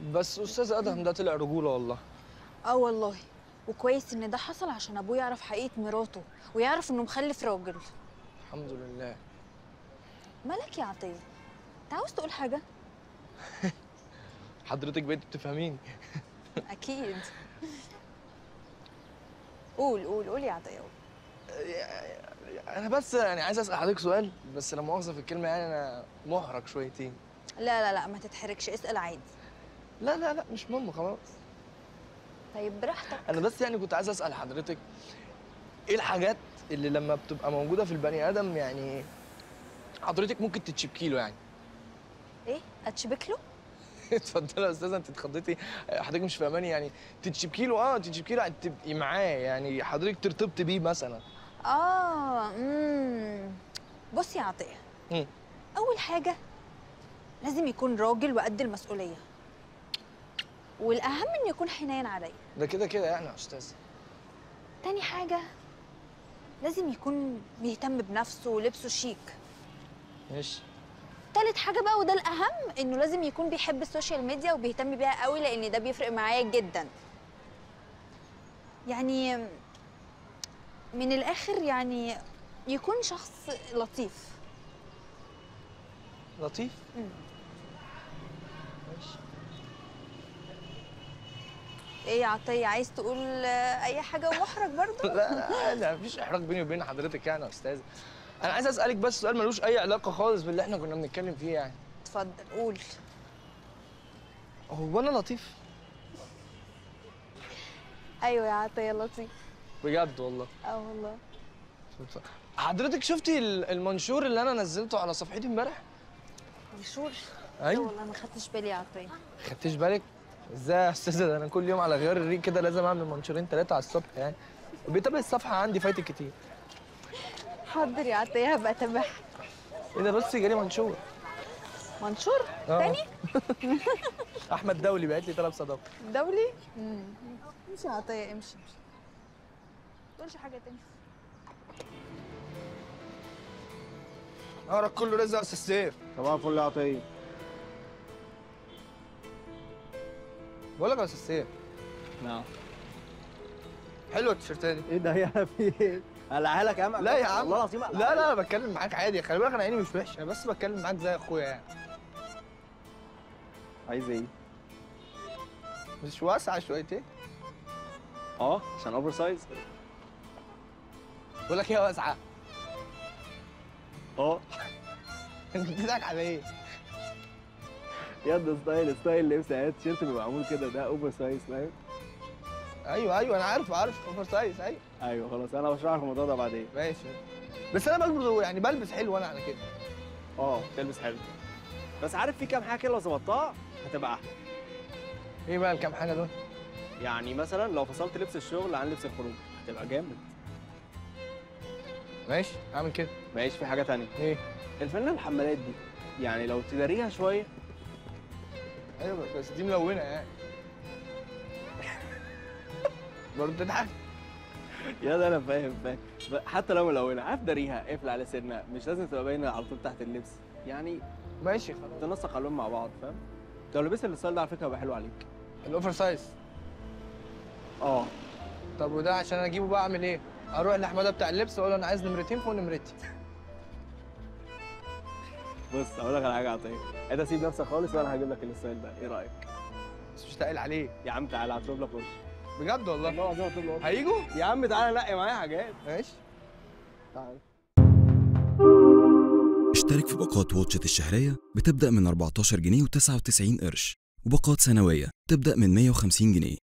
بس استاذ ادهم ده طلع رجوله والله اه والله وكويس ان ده حصل عشان ابوه يعرف حقيقه مراته ويعرف انه مخلف راجل الحمد لله مالك يا عطيه انت عاوز تقول حاجه حضرتك بقيت بتفهميني اكيد قول قول قول يا عطيه قول. انا بس يعني عايز اسال حضرتك سؤال بس لا مؤاخذه في الكلمه يعني انا محرج شويتين لا لا لا ما تتحركش اسال عادي لا لا لا مش مهم خلاص طيب براحتك انا بس يعني كنت عايز اسال حضرتك ايه الحاجات اللي لما بتبقى موجوده في البني ادم يعني حضرتك ممكن تتشبكي له يعني ايه اتشبك له اتفضلي يا استاذه انت اتخضيتي حضرتك مش فاهماني يعني تتشبكي له اه تتشبكي له يعني تبقي معاه يعني حضرتك ترتبطي بيه مثلا اه امم بص يا عطيه مم. اول حاجه لازم يكون راجل وقد المسؤوليه والاهم انه يكون حنين عليا ده كده كده يعني يا استاذ تاني حاجه لازم يكون بيهتم بنفسه ولبسه شيك ماشي تالت حاجة بقى وده الأهم إنه لازم يكون بيحب السوشيال ميديا وبيهتم بيها قوي لأن ده بيفرق معايا جدا. يعني من الآخر يعني يكون شخص لطيف. لطيف مم. ماشي إيه يا عطية عايز تقول آه، أي حاجة ومحرج برضه؟ لا لا مفيش احراج بيني وبين حضرتك يعني يا استاذ انا عايز اسالك بس سؤال ملوش اي علاقه خالص باللي احنا كنا بنتكلم فيه يعني اتفضل قول. هو انا لطيف أيوة يا عطية لطيف. بجد والله أه والله. حضرتك شفتي ال- المنشور اللي انا نزلته على صفحتي امبارح منشور؟ لا ايوه والله ما خدتش بالي يا عطية. خدتيش بالك ازاي يا استاذه ده انا كل يوم على غيار الريق كده لازم اعمل منشورين ثلاثه على الصبح يعني بيتابع الصفحه عندي فايتك كتير حاضر يا عطية هبقى أتابعها. ايه ده بس جالي منشور منشور؟ آه. تاني؟ احمد دولي بعت لي طلب صداقه دولي؟ امم امشي يا عطية امشي امشي. ما تقولش حاجة تاني. نهارك كله رزق يا استاذ سيف صباح الفل يا عطيه بقول لك يا استاذ سيف نعم حلوه التيشيرتات دي ايه ده يا في ايه؟ قلعها لك يا عم لا يا عم والله العظيم لا لا انا بتكلم معاك عادي خلي بالك انا عيني مش وحشه انا بس بتكلم معاك زي اخويا يعني عايز ايه؟ مش واسعه شويتين اه عشان اوفر سايز بقول لك ايه واسعه اه انت بتضحك على ايه يا ده ستايل ستايل لبس يعني التيشيرت بيبقى معمول كده ده اوفر سايز فاهم؟ ايوه ايوه انا عارف عارف اوفر سايز ايوه ايوه خلاص انا بشرح لك الموضوع ده بعدين ماشي بس انا برضه يعني بلبس حلو انا على كده اه تلبس حلو بس عارف في كام حاجه كده لو ظبطتها هتبقى احلى ايه بقى الكام حاجه دول يعني مثلا لو فصلت لبس الشغل عن لبس الخروج هتبقى جامد ماشي اعمل كده ماشي في حاجه تانية ايه الفنانه الحمالات دي يعني لو تداريها شويه ايوه بس دي ملونه يعني برضه بتضحك يا ده انا فاهم فاهم ب- حتى لو ملونه عارف داريها قفل على سنها مش لازم تبقى باينه على طول تحت اللبس يعني ماشي خلاص تنسق الوان مع بعض فاهم لو لبست الستايل ده على فكره هيبقى حلو عليك الاوفر سايز اه طب وده عشان اجيبه بقى اعمل ايه اروح لاحمد بتاع اللبس واقول له انا عايز نمرتين فوق نمرتي بص اقول لك على حاجه عطيه انت سيب نفسك خالص وانا هجيب لك الستايل ده ايه رايك بس مش تقل عليه يا عم تعالى هطلب لك ورش بجد والله والله العظيم هطلب لك ورش هيجوا يا عم تعالى نقي معايا حاجات ماشي تعالى اشترك في باقات واتشت الشهرية بتبدأ من 14 جنيه و99 قرش وباقات سنوية تبدأ من 150 جنيه